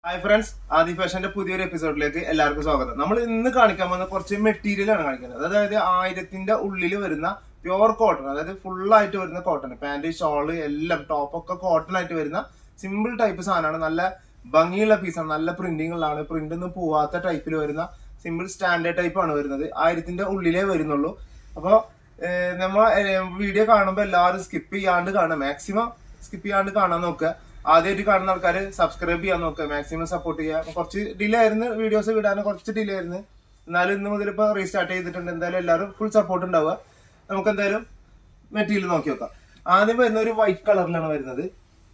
hi friends ആദി ഫാഷന്റെ പുതിയൊരു എപ്പിസോഡിലേക്ക് എല്ലാവർക്കും സ്വാഗതം നമ്മൾ ഇന്ന് കാണിക്കാൻ പോകുന്ന കുറച്ച് മെറ്റീരിയൽ ആണ് കാണിക്കുന്നത് അതായത് ആയിരത്തിന്റെ ഉള്ളിൽ വരുന്ന പ്യുവർ കോട്ടൺ അതായത് ഫുൾ ആയിട്ട് വരുന്ന കോട്ടൺ പാന്റ് ഷോള് എല്ലാം ടോപ്പ് ഒക്കെ കോട്ടൺ ആയിട്ട് വരുന്ന സിമ്പിൾ ടൈപ്പ് സാധനമാണ് നല്ല ഭംഗിയുള്ള പീസാണ് നല്ല പ്രിന്റിങ്ങുള്ളതാണ് പ്രിന്റ് ഒന്നും പോവാത്ത ടൈപ്പിൽ വരുന്ന സിമ്പിൾ സ്റ്റാൻഡേർഡ് ടൈപ്പ് ആണ് വരുന്നത് ആയിരത്തിന്റെ ഉള്ളിലേ വരുന്നുള്ളൂ അപ്പോൾ നമ്മൾ വീഡിയോ കാണുമ്പോൾ എല്ലാവരും സ്കിപ്പ് ചെയ്യാണ്ട് കാണുക മാക്സിമം സ്കിപ്പ് ചെയ്യാണ്ട് കാണാൻ നോക്കുക ആദ്യമായിട്ട് കാണുന്ന ആൾക്കാർ സബ്സ്ക്രൈബ് ചെയ്യാൻ നോക്കുക മാക്സിമം സപ്പോർട്ട് ചെയ്യുക കുറച്ച് ഡിലേ ആയിരുന്നു വീഡിയോസ് വിടാൻ കുറച്ച് ഡിലേ ആയിരുന്നു എന്നാലും ഇന്ന് മുതൽ ഇപ്പോൾ റീസ്റ്റാർട്ട് ചെയ്തിട്ടുണ്ട് എന്തായാലും എല്ലാവരും ഫുൾ സപ്പോർട്ട് ഉണ്ടാവുക നമുക്ക് എന്തായാലും മെറ്റീരിയൽ നോക്കി നോക്കാം ആദ്യം വരുന്ന ഒരു വൈറ്റ് കളറിലാണ് വരുന്നത്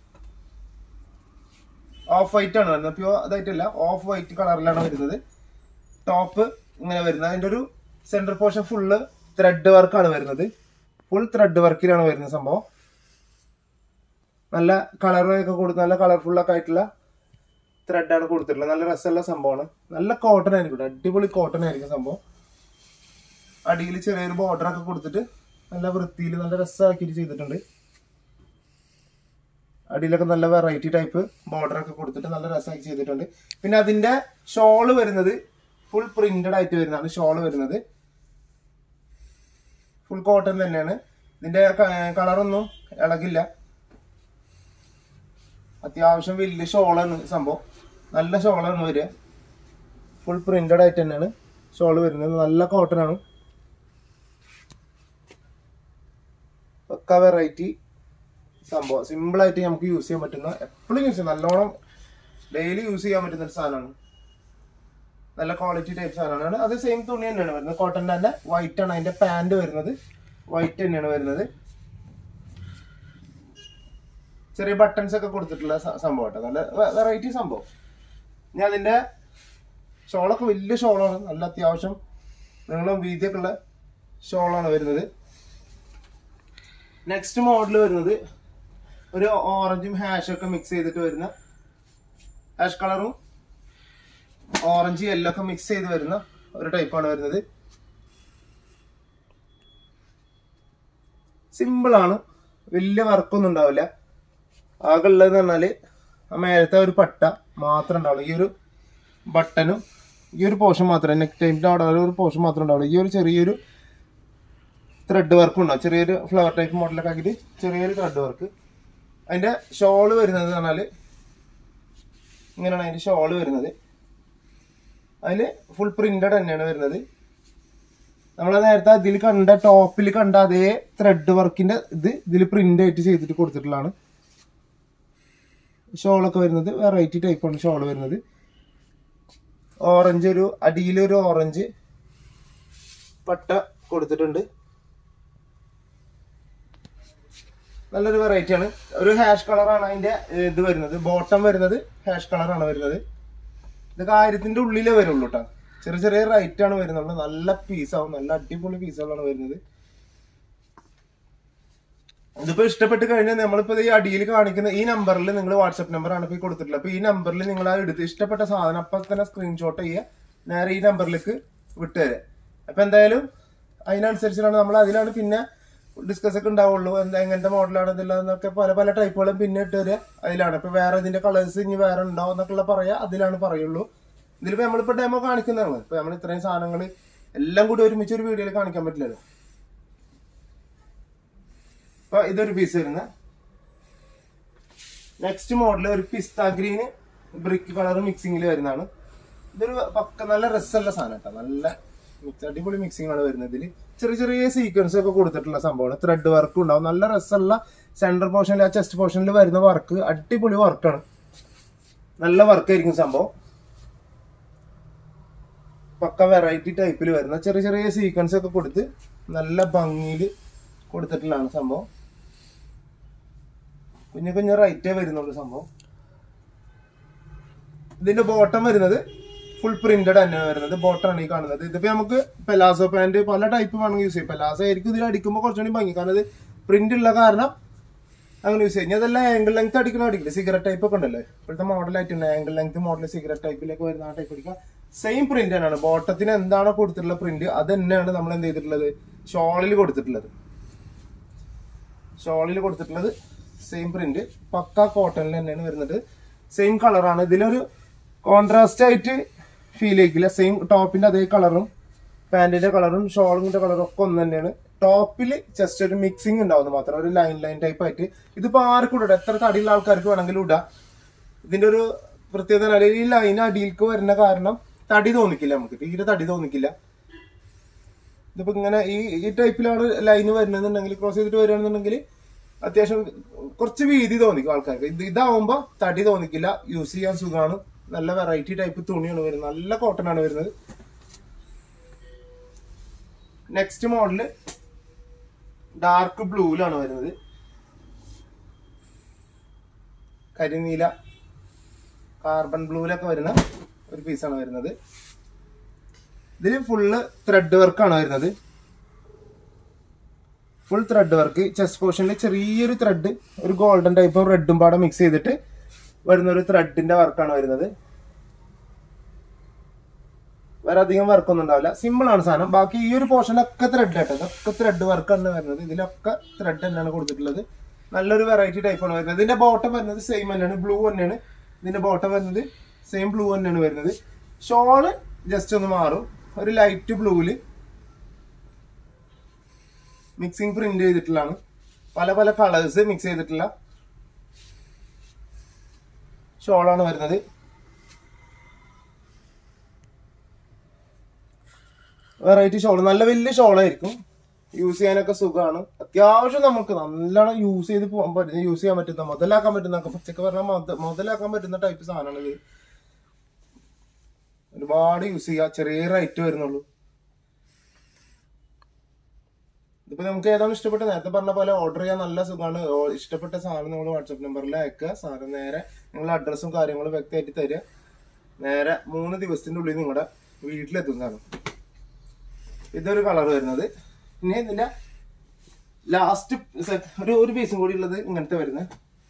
ഓഫ് വൈറ്റ് ആണ് വരുന്നത് പ്യൂർ അതായിട്ടല്ല ഓഫ് വൈറ്റ് കളറിലാണ് വരുന്നത് ടോപ്പ് ഇങ്ങനെ വരുന്നത് അതിന്റെ ഒരു സെന്റർ പോർഷൻ ഫുള്ള് ത്രെഡ് വർക്കാണ് വരുന്നത് ഫുൾ ത്രെഡ് വർക്കിലാണ് വരുന്ന സംഭവം നല്ല കളറൊക്കെ കൊടുത്ത് നല്ല കളർഫുൾ ഒക്കെ ആയിട്ടുള്ള ത്രെഡാണ് കൊടുത്തിട്ടുള്ളത് നല്ല രസമുള്ള സംഭവമാണ് നല്ല കോട്ടൺ ആയിരിക്കും അടിപൊളി കോട്ടൺ ആയിരിക്കും സംഭവം അടിയിൽ ചെറിയൊരു ബോർഡർ ഒക്കെ കൊടുത്തിട്ട് നല്ല വൃത്തിയിൽ നല്ല രസമാക്കിയിട്ട് ചെയ്തിട്ടുണ്ട് അടിയിലൊക്കെ നല്ല വെറൈറ്റി ടൈപ്പ് ബോർഡർ ഒക്കെ കൊടുത്തിട്ട് നല്ല രസമാക്കി ചെയ്തിട്ടുണ്ട് പിന്നെ അതിന്റെ ഷോള് വരുന്നത് ഫുൾ പ്രിന്റഡ് ആയിട്ട് വരുന്നതാണ് ഷോള് വരുന്നത് ഫുൾ കോട്ടൺ തന്നെയാണ് ഇതിന്റെ കളറൊന്നും ഇളകില്ല അത്യാവശ്യം വലിയ ഷോളാണ് സംഭവം നല്ല ഷോളാണ് വരിക ഫുൾ പ്രിന്റഡ് ആയിട്ട് തന്നെയാണ് ഷോള് വരുന്നത് നല്ല കോട്ടൺ ആണ് പക്ക വെറൈറ്റി സംഭവം സിമ്പിൾ ആയിട്ട് നമുക്ക് യൂസ് ചെയ്യാൻ പറ്റുന്ന എപ്പോഴും യൂസ് ചെയ്യാം നല്ലോണം ഡെയിലി യൂസ് ചെയ്യാൻ പറ്റുന്ന ഒരു സാധനമാണ് നല്ല ക്വാളിറ്റി ടൈപ്പ് സാധനമാണ് അത് സെയിം തുണി തന്നെയാണ് വരുന്നത് കോട്ടൻ്റെ തന്നെ വൈറ്റ് ആണ് അതിന്റെ പാന്റ് വരുന്നത് വൈറ്റ് തന്നെയാണ് വരുന്നത് ചെറിയ ബട്ടൺസ് ഒക്കെ കൊടുത്തിട്ടുള്ള സംഭവം കേട്ടോ നല്ല വെറൈറ്റി സംഭവം ഇനി അതിന്റെ ഷോളൊക്കെ വലിയ ഷോളാണ് നല്ല അത്യാവശ്യം നീളം വീതിയൊക്കെ ഉള്ള ഷോളാണ് വരുന്നത് നെക്സ്റ്റ് മോഡൽ വരുന്നത് ഒരു ഓറഞ്ചും ഹാഷും ഒക്കെ മിക്സ് ചെയ്തിട്ട് വരുന്ന ഹാഷ് കളറും ഓറഞ്ച് യെല്ലോ ഒക്കെ മിക്സ് ചെയ്ത് വരുന്ന ഒരു ടൈപ്പാണ് വരുന്നത് സിമ്പിൾ ആണ് വലിയ വർക്കൊന്നും ഉണ്ടാവില്ല ആകെ ഉള്ളതെന്ന് പറഞ്ഞാല് ആ മേലത്തെ ഒരു പട്ട മാത്രമേ ഉണ്ടാവുള്ളൂ ഈ ഒരു ബട്ടനും ഈ ഒരു പോർഷൻ മാത്രമേ നെക്ക് ടൈമിന്റെ അവിടെ ഒരു പോർഷൻ മാത്രമേ ഉണ്ടാവുള്ളൂ ഈ ഒരു ചെറിയൊരു ത്രെഡ് വർക്ക് ഉണ്ടാവും ചെറിയൊരു ഫ്ലവർ ടൈപ്പ് മോഡലൊക്കെ ആക്കിയിട്ട് ചെറിയൊരു ത്രെഡ് വർക്ക് അതിന്റെ ഷോള് വരുന്നത് പറഞ്ഞാല് ഇങ്ങനെയാണ് അതിന്റെ ഷോള് വരുന്നത് അതിൽ ഫുൾ പ്രിന്റഡ് തന്നെയാണ് വരുന്നത് നമ്മൾ നേരത്തെ ഇതിൽ കണ്ട ടോപ്പിൽ കണ്ട അതേ ത്രെഡ് വർക്കിന്റെ ഇത് ഇതിൽ പ്രിന്റ് ആയിട്ട് ചെയ്തിട്ട് കൊടുത്തിട്ടുള്ളതാണ് ഷോളൊക്കെ വരുന്നത് വെറൈറ്റി ടൈപ്പാണ് ഷോൾ വരുന്നത് ഓറഞ്ച് ഒരു അടിയിലൊരു ഓറഞ്ച് പട്ട കൊടുത്തിട്ടുണ്ട് നല്ലൊരു വെറൈറ്റി ആണ് ഒരു ഹാഷ് കളറാണ് അതിന്റെ ഇത് വരുന്നത് ബോട്ടം വരുന്നത് ഹാഷ് കളറാണ് വരുന്നത് ഇതൊക്കെ ആയിരത്തിന്റെ ഉള്ളിലേ വരുള്ളൂ കേട്ടോ ചെറിയ ചെറിയ റൈറ്റ് ആണ് വരുന്നുള്ളൂ നല്ല പീസാവും നല്ല അടിപൊളി പീസുകളാണ് വരുന്നത് ഇതിപ്പോ ഇഷ്ടപ്പെട്ട് കഴിഞ്ഞാൽ നമ്മളിപ്പോ ഈ അടിയിൽ കാണിക്കുന്ന ഈ നമ്പറിൽ നിങ്ങൾ വാട്സപ്പ് നമ്പർ ആണ് ഇപ്പൊ ഈ കൊടുത്തിട്ടുള്ളത് അപ്പൊ ഈ നമ്പറിൽ നിങ്ങൾ ആ എടുത്ത് ഇഷ്ടപ്പെട്ട സാധനം അപ്പൊ തന്നെ സ്ക്രീൻഷോട്ട് ചെയ്യുക നേരെ ഈ നമ്പറിലേക്ക് വിട്ടുതരാം അപ്പൊ എന്തായാലും അതിനനുസരിച്ചാണ് നമ്മൾ അതിലാണ് പിന്നെ ഡിസ്കസ് ഒക്കെ ഉണ്ടാവുള്ളൂ എന്താ എങ്ങനത്തെ മോഡലാണ് ഇതിലെന്നൊക്കെ പല പല ടൈപ്പുകളും പിന്നെ ഇട്ട് തരിക അതിലാണ് ഇപ്പൊ വേറെ ഇതിന്റെ കളേഴ്സ് ഇനി വേറെ ഉണ്ടോ എന്നൊക്കെ പറയാ അതിലാണ് പറയുള്ളൂ ഇതിലിപ്പോ നമ്മളിപ്പോ ഡെമോ കാണിക്കുന്നതാണ് ഇപ്പൊ നമ്മൾ ഇത്രയും സാധനങ്ങൾ എല്ലാം കൂടി ഒരുമിച്ച് ഒരു വീഡിയോയിൽ കാണിക്കാൻ പറ്റില്ലല്ലോ അപ്പൊ ഇതൊരു പീസ് വരുന്ന നെക്സ്റ്റ് മോഡൽ ഒരു പിസ്ത ഗ്രീന് ബ്രിക്ക് കളർ മിക്സിംഗിൽ വരുന്നതാണ് ഇതൊരു പക്ക നല്ല രസമുള്ള സാധനം കേട്ടോ നല്ല മിക്സ് അടിപൊളി മിക്സിംഗ് ആണ് വരുന്നത് ഇതിൽ ചെറിയ ചെറിയ സീക്വൻസ് ഒക്കെ കൊടുത്തിട്ടുള്ള സംഭവമാണ് ത്രെഡ് വർക്ക് ഉണ്ടാവും നല്ല രസമുള്ള സെന്റർ പോർഷനിൽ ആ ചെസ്റ്റ് പോർഷനിൽ വരുന്ന വർക്ക് അടിപൊളി വർക്കാണ് നല്ല വർക്കായിരിക്കും സംഭവം പക്ക വെറൈറ്റി ടൈപ്പിൽ വരുന്ന ചെറിയ ചെറിയ സീക്വൻസ് ഒക്കെ കൊടുത്ത് നല്ല ഭംഗിയിൽ കൊടുത്തിട്ടുള്ളതാണ് സംഭവം കുഞ്ഞു കുഞ്ഞു റൈറ്റേ വരുന്നുള്ളൂ സംഭവം ഇതിന്റെ ബോട്ടം വരുന്നത് ഫുൾ പ്രിന്റഡ് തന്നെയാണ് വരുന്നത് ബോട്ടമാണ് ഈ കാണുന്നത് ഇതിപ്പോ നമുക്ക് പെലാസോ പാന്റ് പല ടൈപ്പ് വേണമെങ്കിൽ യൂസ് ചെയ്യാം പെലാസോ ആയിരിക്കും ഇതിൽ അടിക്കുമ്പോൾ കുറച്ചുകൂടി ഭംഗി കാരണം ഇത് പ്രിന്റ് ഉള്ള കാരണം അങ്ങനെ യൂസ് ചെയ്യാം അതെല്ലാം ആംഗിൾ ലെങ്ത് അടിക്കണ അടിക്കില്ല സിഗരറ്റ് ടൈപ്പ് ഒക്കെ ഉണ്ടല്ലോ ഇപ്പോഴത്തെ മോഡലായിട്ടുണ്ട് ആംഗിൾ ലെങ്ത് മോഡൽ സിഗരറ്റ് ടൈപ്പിലേക്ക് വരുന്ന ആ ടൈപ്പ് അടിക്കുക സെയിം പ്രിന്റ് തന്നെയാണ് ബോട്ടത്തിന് എന്താണോ കൊടുത്തിട്ടുള്ള പ്രിന്റ് അത് തന്നെയാണ് നമ്മൾ എന്ത് ചെയ്തിട്ടുള്ളത് ഷോളിൽ കൊടുത്തിട്ടുള്ളത് ഷോളിൽ കൊടുത്തിട്ടുള്ളത് സെയിം പ്രിന്റ് പക്ക കോട്ടണിൽ തന്നെയാണ് വരുന്നത് സെയിം കളറാണ് ഇതിലൊരു കോൺട്രാസ്റ്റ് ആയിട്ട് ഫീൽ ചെയ്യിക്കില്ല സെയിം ടോപ്പിന്റെ അതേ കളറും പാന്റിന്റെ കളറും ഷോളിന്റെ കളറും ഒക്കെ ഒന്ന് തന്നെയാണ് ടോപ്പിൽ ജസ്റ്റ് ഒരു മിക്സിംഗ് ഉണ്ടാവുന്നത് മാത്രം ഒരു ലൈൻ ലൈൻ ടൈപ്പ് ആയിട്ട് ഇതിപ്പോ ആർക്കും ഇടാം എത്ര തടിയുള്ള ആൾക്കാർക്ക് വേണമെങ്കിലും ഇടാം ഇതിന്റെ ഒരു പ്രത്യേകത എന്ന് പറഞ്ഞാൽ ഈ ലൈൻ അടിയിലേക്ക് വരുന്ന കാരണം തടി തോന്നിക്കില്ല നമുക്ക് തീരെ തടി തോന്നിക്കില്ല ഇതിപ്പോ ഇങ്ങനെ ഈ ഈ ടൈപ്പിലാണ് ലൈന് വരുന്നതെന്നുണ്ടെങ്കിൽ ക്രോസ് ചെയ്തിട്ട് വരികയാണെന്നുണ്ടെങ്കിൽ അത്യാവശ്യം കുറച്ച് വീതി തോന്നിക്കും ആൾക്കാർക്ക് ഇത് ഇതാവുമ്പോ തടി തോന്നിക്കില്ല യൂസ് ചെയ്യാൻ സുഖമാണ് നല്ല വെറൈറ്റി ടൈപ്പ് തുണിയാണ് വരുന്നത് നല്ല കോട്ടൺ ആണ് വരുന്നത് നെക്സ്റ്റ് മോഡല് ഡാർക്ക് ബ്ലൂവിലാണ് വരുന്നത് കരിനീല കാർബൺ ബ്ലൂവിലൊക്കെ വരുന്ന ഒരു പീസാണ് വരുന്നത് ഇതിൽ ഫുള്ള് ത്രെഡ് വർക്കാണ് വരുന്നത് ഫുൾ ത്രെഡ് വർക്ക് ചെസ്റ്റ് പോർഷനിൽ ചെറിയൊരു ത്രെഡ് ഒരു ഗോൾഡൻ ടൈപ്പും റെഡും പാടെ മിക്സ് ചെയ്തിട്ട് വരുന്ന ഒരു ത്രെഡിന്റെ വർക്കാണ് വരുന്നത് വേറെ അധികം വർക്കൊന്നും ഉണ്ടാവില്ല സിമ്പിൾ ആണ് സാധനം ബാക്കി ഈ ഒരു പോർഷനൊക്കെ ത്രെഡ് ആട്ടോ ഇതൊക്കെ ത്രെഡ് വർക്കാണ് വരുന്നത് ഇതിലൊക്കെ ത്രെഡ് തന്നെയാണ് കൊടുത്തിട്ടുള്ളത് നല്ലൊരു വെറൈറ്റി ടൈപ്പാണ് വരുന്നത് ഇതിന്റെ ബോട്ടം വരുന്നത് സെയിം തന്നെയാണ് ബ്ലൂ തന്നെയാണ് ഇതിന്റെ ബോട്ടം വരുന്നത് സെയിം ബ്ലൂ തന്നെയാണ് വരുന്നത് ഷോള് ജസ്റ്റ് ഒന്ന് മാറും ഒരു ലൈറ്റ് ബ്ലൂവില് മിക്സിംഗ് പ്രിന്റ് ചെയ്തിട്ടുള്ളതാണ് പല പല കളേഴ്സ് മിക്സ് ചെയ്തിട്ടുള്ള ഷോളാണ് വരുന്നത് വെറൈറ്റി ഷോൾ നല്ല വലിയ ഷോളായിരിക്കും യൂസ് ചെയ്യാനൊക്കെ സുഖമാണ് അത്യാവശ്യം നമുക്ക് നല്ലോണം യൂസ് ചെയ്ത് പോകാൻ പറ്റുന്ന യൂസ് ചെയ്യാൻ പറ്റുന്ന മുതലാക്കാൻ പറ്റുന്ന പച്ചക്ക് പറഞ്ഞാൽ മുത- മുതലാക്കാൻ പറ്റുന്ന ടൈപ്പ് സാധനമാണ് ഇത് ഒരുപാട് യൂസ് ചെയ്യാം ചെറിയ റേറ്റ് വരുന്നുള്ളൂ ഇതിപ്പോ നമുക്ക് ഏതാണ് ഇഷ്ടപ്പെട്ട നേരത്തെ പറഞ്ഞ പോലെ ഓർഡർ ചെയ്യാൻ നല്ല സുഖമാണ് ഓ- ഇഷ്ടപ്പെട്ട സാധനം നിങ്ങൾ വാട്സപ്പ് നമ്പറിൽ അയക്കുക സാധനം നേരെ നിങ്ങൾ അഡ്രസ്സും കാര്യങ്ങളും വ്യക്തമായിട്ട് തരിക നേരെ മൂന്ന് ദിവസത്തിന്റെ ഉള്ളിൽ നിങ്ങളുടെ വീട്ടിലെത്തും സാധനം ഇതൊരു കളർ വരുന്നത് ഇനി ഇതിന്റെ ലാസ്റ്റ് ഒരു ഒരു പീസും കൂടി ഉള്ളത് ഇങ്ങനത്തെ വരുന്നത്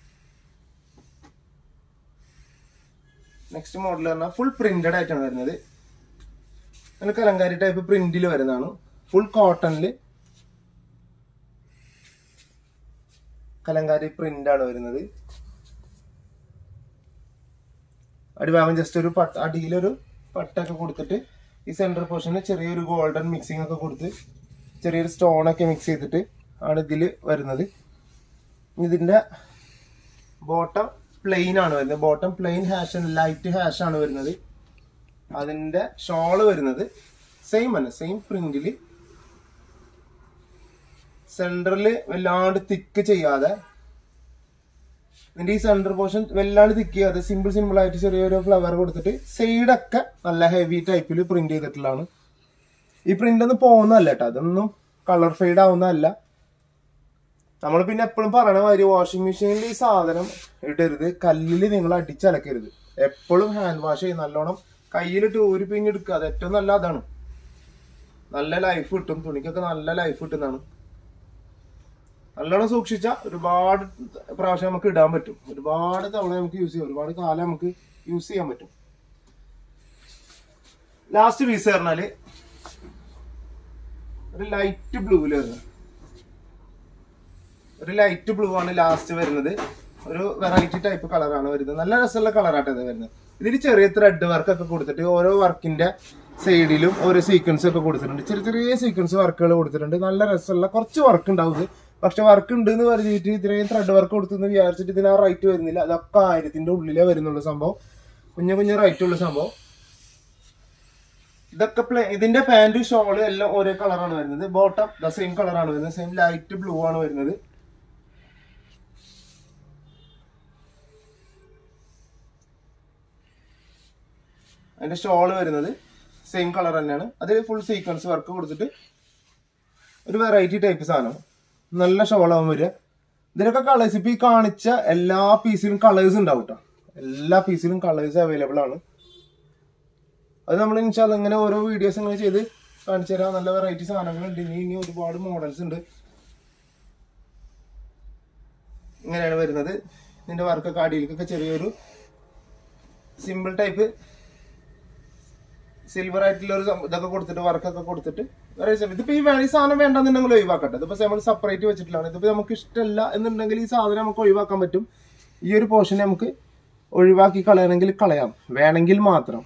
നെക്സ്റ്റ് മോഡൽ പറഞ്ഞാൽ ഫുൾ പ്രിന്റഡ് ആയിട്ടാണ് വരുന്നത് നല്ല കലങ്കാരി ടൈപ്പ് പ്രിന്റിൽ വരുന്നതാണ് ഫുൾ കോട്ടണിൽ കലങ്കാരി പ്രിന്റ് ആണ് വരുന്നത് അടിഭാഗം ജസ്റ്റ് ഒരു പട്ട അടിയിലൊരു പട്ടൊക്കെ കൊടുത്തിട്ട് ഈ സെന്റർ പോർഷനിൽ ചെറിയൊരു ഗോൾഡൻ മിക്സിംഗ് ഒക്കെ കൊടുത്ത് ചെറിയൊരു സ്റ്റോൺ ഒക്കെ മിക്സ് ചെയ്തിട്ട് ആണ് ഇതിൽ വരുന്നത് ഇതിന്റെ ബോട്ടം പ്ലെയിൻ ആണ് വരുന്നത് bottom plain hash light hash ആണ് വരുന്നത് അതിന്റെ ഷോള് വരുന്നത് സെയിം ആണ് സെയിം പ്രിന്റില് സെന്ററിൽ വല്ലാണ്ട് തിക്ക് ചെയ്യാതെ ഇതിന്റെ ഈ സെന്റർ പോർഷൻ വല്ലാണ്ട് തിക്ക് ചെയ്യാതെ സിമ്പിൾ സിമ്പിൾ ആയിട്ട് ചെറിയൊരു ഫ്ലവർ കൊടുത്തിട്ട് സൈഡൊക്കെ നല്ല ഹെവി ടൈപ്പിൽ പ്രിന്റ് ചെയ്തിട്ടുള്ളതാണ് ഈ പ്രിന്റ് ഒന്നും പോകുന്നതല്ല കേട്ടോ അതൊന്നും കളർ ഫെയ്ഡ് ആവുന്നതല്ല നമ്മൾ പിന്നെ എപ്പോഴും പറയണ മാതിരി വാഷിംഗ് മെഷീനിൽ ഈ സാധനം ഇടരുത് കല്ലിൽ നിങ്ങൾ അടിച്ചലക്കരുത് എപ്പോഴും ഹാൻഡ് വാഷ് ചെയ്യും നല്ലോണം കയ്യിലിട്ട് ഊരി പിഞ്ഞെടുക്കുക അത് ഏറ്റവും നല്ല അതാണ് നല്ല ലൈഫ് കിട്ടും തുണിക്കൊക്കെ നല്ല ലൈഫ് കിട്ടുന്നതാണ് നല്ലോണം സൂക്ഷിച്ച ഒരുപാട് പ്രാവശ്യം നമുക്ക് ഇടാൻ പറ്റും ഒരുപാട് തവണ നമുക്ക് യൂസ് ചെയ്യാം ഒരുപാട് കാലം നമുക്ക് യൂസ് ചെയ്യാൻ പറ്റും ലാസ്റ്റ് പീസ് പറഞ്ഞാല് ഒരു ലൈറ്റ് ബ്ലൂവിൽ വരുന്നത് ഒരു ലൈറ്റ് ബ്ലൂ ആണ് ലാസ്റ്റ് വരുന്നത് ഒരു വെറൈറ്റി ടൈപ്പ് കളറാണ് വരുന്നത് നല്ല രസമുള്ള കളറായിട്ട് ഇത് വരുന്നത് ഇതിൽ ചെറിയ ത്രെഡ് വർക്ക് ഒക്കെ കൊടുത്തിട്ട് ഓരോ വർക്കിന്റെ സൈഡിലും ഓരോ സീക്വൻസ് ഒക്കെ കൊടുത്തിട്ടുണ്ട് ചെറിയ ചെറിയ സീക്വൻസ് വർക്കുകൾ കൊടുത്തിട്ടുണ്ട് നല്ല രസമുള്ള കുറച്ച് വർക്ക് ഉണ്ടാവും ഇത് പക്ഷെ വർക്ക് ഉണ്ട് എന്ന് പറഞ്ഞിട്ട് ഇത്രയും ത്രെഡ് വർക്ക് കൊടുത്തെന്ന് വിചാരിച്ചിട്ട് ഇതിന് ആ റൈറ്റ് വരുന്നില്ല അതൊക്കെ ആയിരത്തിന്റെ ഉള്ളിലേ വരുന്നുള്ളൂ സംഭവം കുഞ്ഞു കുഞ്ഞു റൈറ്റ് ഉള്ള സംഭവം ഇതൊക്കെ പ്ലേ ഇതിന്റെ പാന്റ് ഷോള് എല്ലാം ഒരേ കളറാണ് വരുന്നത് ബോട്ടം ദ സെയിം കളറാണ് വരുന്നത് സെയിം ലൈറ്റ് ബ്ലൂ ആണ് വരുന്നത് അതിന്റെ ഷോള് വരുന്നത് സെയിം കളർ തന്നെയാണ് അതിൽ ഫുൾ സീക്വൻസ് വർക്ക് കൊടുത്തിട്ട് ഒരു വെറൈറ്റി ടൈപ്പ് സാധനം നല്ല ഷോളാവും വരിക ഇതിനൊക്കെ കളേഴ്സ് ഇപ്പൊ ഈ കാണിച്ച എല്ലാ പീസിലും കളേഴ്സ് ഉണ്ടാവും കേട്ടോ എല്ലാ പീസിലും കളേഴ്സ് അവൈലബിൾ ആണ് അത് നമ്മൾ ഇൻഷാല്ല ഇങ്ങനെ ഓരോ വീഡിയോസ് ഇങ്ങനെ ചെയ്ത് കാണിച്ചു തരാം നല്ല വെറൈറ്റി സാധനങ്ങളുണ്ട് ഇനി ഇനി ഒരുപാട് മോഡൽസ് ഉണ്ട് ഇങ്ങനെയാണ് വരുന്നത് ഇതിന്റെ വർക്കൊക്കെ അടിയിലേക്കൊക്കെ ചെറിയൊരു സിമ്പിൾ ടൈപ്പ് സിൽവർ ആയിട്ടുള്ള ഒരു സം- ഇതൊക്കെ കൊടുത്തിട്ട് വർക്കൊക്കെ കൊടുത്തിട്ട് വേറെ സം- ഇതിപ്പോ ഈ വേണം ഈ സാധനം വേണ്ടെന്നുണ്ടെങ്കിൽ ഒഴിവാക്കട്ടെ ഇതിപ്പോ നമ്മൾ സെപ്പറേറ്റ് വെച്ചിട്ടുള്ളതാണ് ഇതിപ്പോ നമുക്ക് ഇഷ്ടമല്ല എന്നുണ്ടെങ്കിൽ ഈ സാധനം നമുക്ക് ഒഴിവാക്കാൻ പറ്റും ഈ ഒരു പോർഷൻ നമുക്ക് ഒഴിവാക്കി കളയണമെങ്കിൽ കളയാം വേണമെങ്കിൽ മാത്രം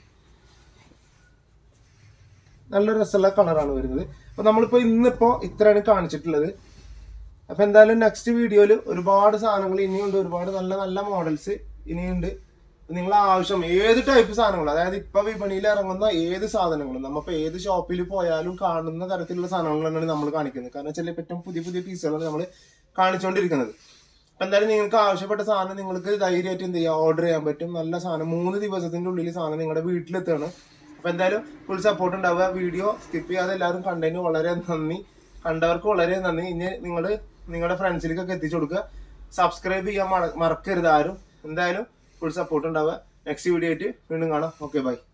നല്ല രസമുള്ള കളറാണ് വരുന്നത് അപ്പൊ നമ്മളിപ്പോ ഇന്നിപ്പോ ഇത്രയാണ് കാണിച്ചിട്ടുള്ളത് അപ്പൊ എന്തായാലും നെക്സ്റ്റ് വീഡിയോയിൽ ഒരുപാട് സാധനങ്ങൾ ഇനിയുണ്ട് ഒരുപാട് നല്ല നല്ല മോഡൽസ് ഇനിയുണ്ട് നിങ്ങളെ ആവശ്യം ഏത് ടൈപ്പ് സാധനങ്ങൾ അതായത് ഇപ്പൊ വിപണിയിൽ ഇറങ്ങുന്ന ഏത് സാധനങ്ങളും നമ്മളിപ്പോ ഏത് ഷോപ്പിൽ പോയാലും കാണുന്ന തരത്തിലുള്ള സാധനങ്ങൾ തന്നെയാണ് നമ്മൾ കാണിക്കുന്നത് കാരണം വെച്ചാൽ ഏറ്റവും പുതിയ പുതിയ പീസുകളാണ് നമ്മൾ കാണിച്ചുകൊണ്ടിരിക്കുന്നത് അപ്പൊ എന്തായാലും നിങ്ങൾക്ക് ആവശ്യപ്പെട്ട സാധനം നിങ്ങൾക്ക് ധൈര്യമായിട്ട് എന്ത് ചെയ്യാം ഓർഡർ ചെയ്യാൻ പറ്റും നല്ല സാധനം മൂന്ന് ദിവസത്തിന്റെ ഉള്ളിൽ സാധനം നിങ്ങളുടെ വീട്ടിലെത്താണ് അപ്പൊ എന്തായാലും ഫുൾ സപ്പോർട്ട് ഉണ്ടാവുക വീഡിയോ സ്കിപ്പ് ചെയ്യാതെ എല്ലാവരും കണ്ടതിന് വളരെ നന്ദി കണ്ടവർക്ക് വളരെ നന്ദി ഇനി നിങ്ങൾ നിങ്ങളുടെ ഫ്രണ്ട്സിലേക്കൊക്കെ എത്തിച്ചു കൊടുക്കുക സബ്സ്ക്രൈബ് ചെയ്യാൻ മറ- മറക്കരുത് ആരും എന്തായാലും ഫുൾ സപ്പോർട്ട് ഉണ്ടാവുക നെക്സ്റ്റ് വീഡിയോ ആയിട്ട് വീണ്ടും കാണാം ഓക്കെ ബൈ